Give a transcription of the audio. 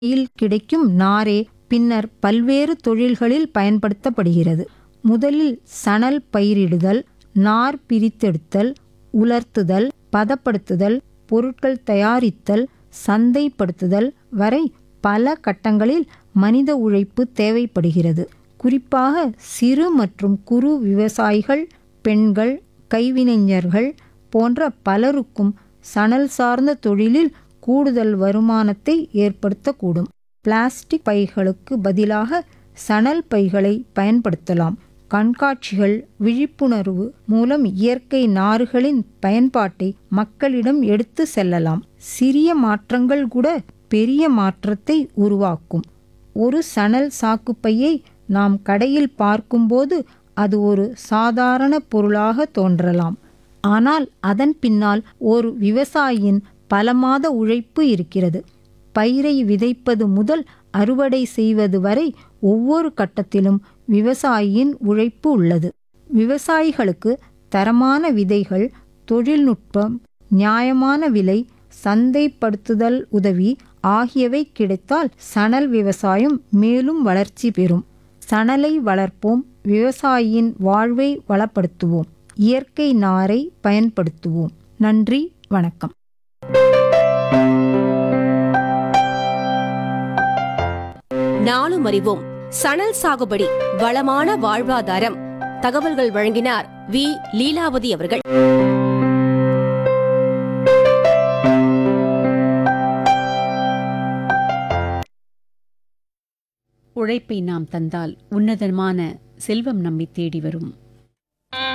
யில் கிடைக்கும் நாரே பின்னர் பல்வேறு தொழில்களில் பயன்படுத்தப்படுகிறது முதலில் சணல் பயிரிடுதல் நார் பிரித்தெடுத்தல் உலர்த்துதல் பதப்படுத்துதல் பொருட்கள் தயாரித்தல் சந்தைப்படுத்துதல் வரை பல கட்டங்களில் மனித உழைப்பு தேவைப்படுகிறது குறிப்பாக சிறு மற்றும் குறு விவசாயிகள் பெண்கள் கைவினைஞர்கள் போன்ற பலருக்கும் சணல் சார்ந்த தொழிலில் கூடுதல் வருமானத்தை ஏற்படுத்தக்கூடும் பிளாஸ்டிக் பைகளுக்கு பதிலாக சணல் பைகளை பயன்படுத்தலாம் கண்காட்சிகள் விழிப்புணர்வு மூலம் இயற்கை நாறுகளின் பயன்பாட்டை மக்களிடம் எடுத்து செல்லலாம் சிறிய மாற்றங்கள் கூட பெரிய மாற்றத்தை உருவாக்கும் ஒரு சணல் சாக்குப்பையை நாம் கடையில் பார்க்கும்போது அது ஒரு சாதாரண பொருளாக தோன்றலாம் ஆனால் அதன் பின்னால் ஒரு விவசாயியின் பல மாத உழைப்பு இருக்கிறது பயிரை விதைப்பது முதல் அறுவடை செய்வது வரை ஒவ்வொரு கட்டத்திலும் விவசாயியின் உழைப்பு உள்ளது விவசாயிகளுக்கு தரமான விதைகள் தொழில்நுட்பம் நியாயமான விலை சந்தைப்படுத்துதல் உதவி ஆகியவை கிடைத்தால் சணல் விவசாயம் மேலும் வளர்ச்சி பெறும் சணலை வளர்ப்போம் விவசாயியின் வாழ்வை வளப்படுத்துவோம் இயற்கை நாரை பயன்படுத்துவோம் நன்றி வணக்கம் நாளும் அறிவோம் சணல் சாகுபடி வளமான வாழ்வாதாரம் தகவல்கள் வழங்கினார் வி லீலாவதி அவர்கள் உழைப்பை நாம் தந்தால் உன்னதமான செல்வம் நம்மை தேடி வரும்